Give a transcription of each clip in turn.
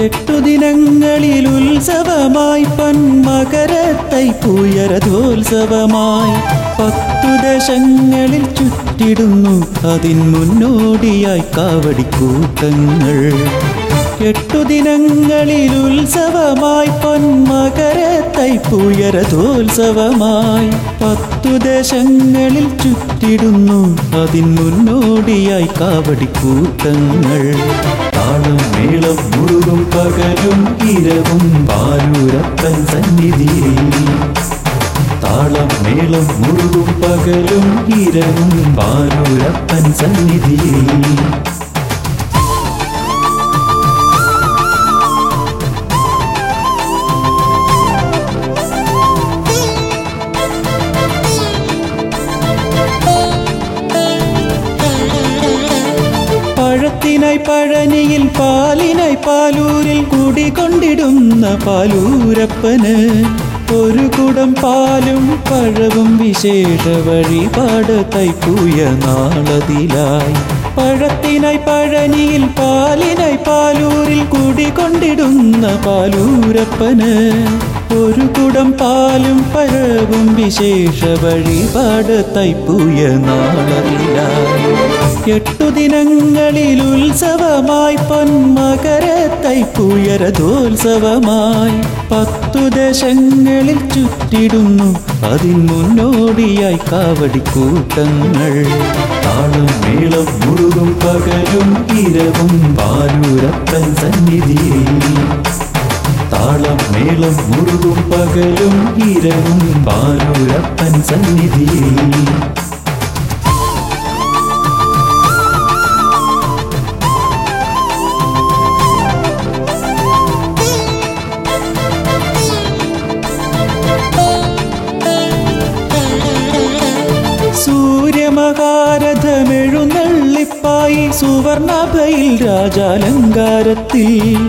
എട്ടു ദിനങ്ങളിൽ ഉത്സവമായി പന്മകരത്തൈ പൂയരഥോത്സവമായി പത്തു ദശങ്ങളിൽ ചുറ്റിടുന്നു അതിൻ മുന്നോടിയായി കാവടിക്കൂട്ടങ്ങൾ എട്ടു ദിനങ്ങളിൽ ഉത്സവമായി പൊന്മകരത്തൈ പൂയരഥോത്സവമായി പത്തു ദേശങ്ങളിൽ ചുറ്റിടുന്നു അതിൻ മുന്നോടിയായി കാവടിക്കൂട്ടങ്ങൾ താളം മേളം മുറുകും പകലും ഇരവും പാലൂരപ്പൻ സന്നിധിയിൽ താളം മേളം മുറുകും പകലും ഇരവും പാലൂരപ്പൻ സന്നിധിയിൽ പഴത്തിനായി പഴനിയിൽ പാലിനായി പാലൂരിൽ കുടികൊണ്ടിടുന്ന പാലൂരപ്പന് ഒരു കുടം പാലും പഴവും വിശേഷ വഴിപാട് തൈപ്പൂയ നാളതിലായി പഴത്തിനായി പഴനിയിൽ പാലിനായി പാലൂരിൽ കുടികൊണ്ടിടുന്ന പാലൂരപ്പന് ഒരു കുടം പാലും പഴവും വിശേഷ വഴിപാട് തൈപ്പൂയ നാളതിലായി എട്ടു ദിനങ്ങളിൽ ഉത്സവമായി പൊന്മകരത്തൈ പൂയരഥോത്സവമായി പത്തു ദേശങ്ങളിൽ ചുറ്റിടുന്നു അതിൻ മുന്നോടിയായി കാവടിക്കൂട്ടങ്ങൾ താളം മേളം മുറുകും പകലും ഇരവും പാലൂരപ്പൻ സന്നിധിയിൽ താളം മേളം മുറുകും പകലും ഇരവും പാലൂരപ്പൻ സന്നിധിയിൽ സൂര്യമകാരഥമെഴുന്നള്ളിപ്പായി സുവർണഭയിൽ രാജാലങ്കാരത്തിൽ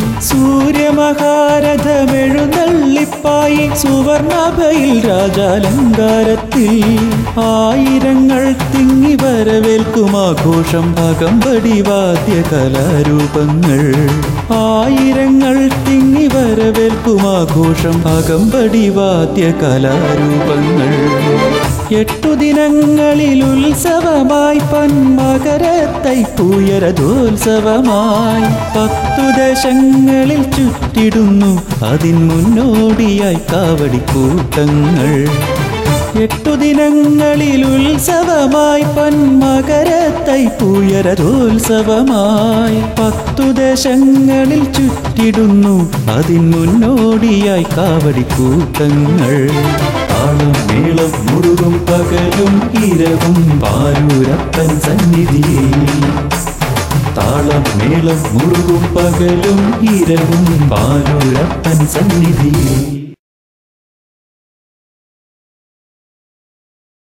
സൂര്യമകാരഥമെഴുന്നള്ളിപ്പായി സുവർണഭയിൽ രാജാലങ്കാരത്തിൽ ആയിരങ്ങൾ തിങ്ങി വരവേൽക്കും ആഘോഷം അകമ്പടി വാദ്യ കലാരൂപങ്ങൾ ആയിരങ്ങൾ തിങ്ങി വരവേൽക്കും ആഘോഷം അകമ്പടി വാദ്യ കലാരൂപങ്ങൾ എട്ടു ദിനങ്ങളിൽ ഉത്സവമായി പന്മകരത്തൈ പൂയരഥോത്സവമായി പത്തു ദേശങ്ങളിൽ ചുറ്റിടുന്നു അതിൻ മുന്നോടിയായി കാവടിക്കൂട്ടങ്ങൾ എട്ടു ദിനങ്ങളിൽ ഉത്സവമായി പന്മകരത്തൈ പൂയരഥോത്സവമായി പത്തു ദേശങ്ങളിൽ ചുറ്റിടുന്നു അതിൻ മുന്നോടിയായി കാവടിക്കൂട്ടങ്ങൾ താളം മേളം മുറുകും പകലും ഇരവും പാലൂരപ്പൻ സന്നിധിയിൽ താളം മേളം മുറുകും പകലും ഇരവും പാലൂരപ്പൻ സന്നിധിയിൽ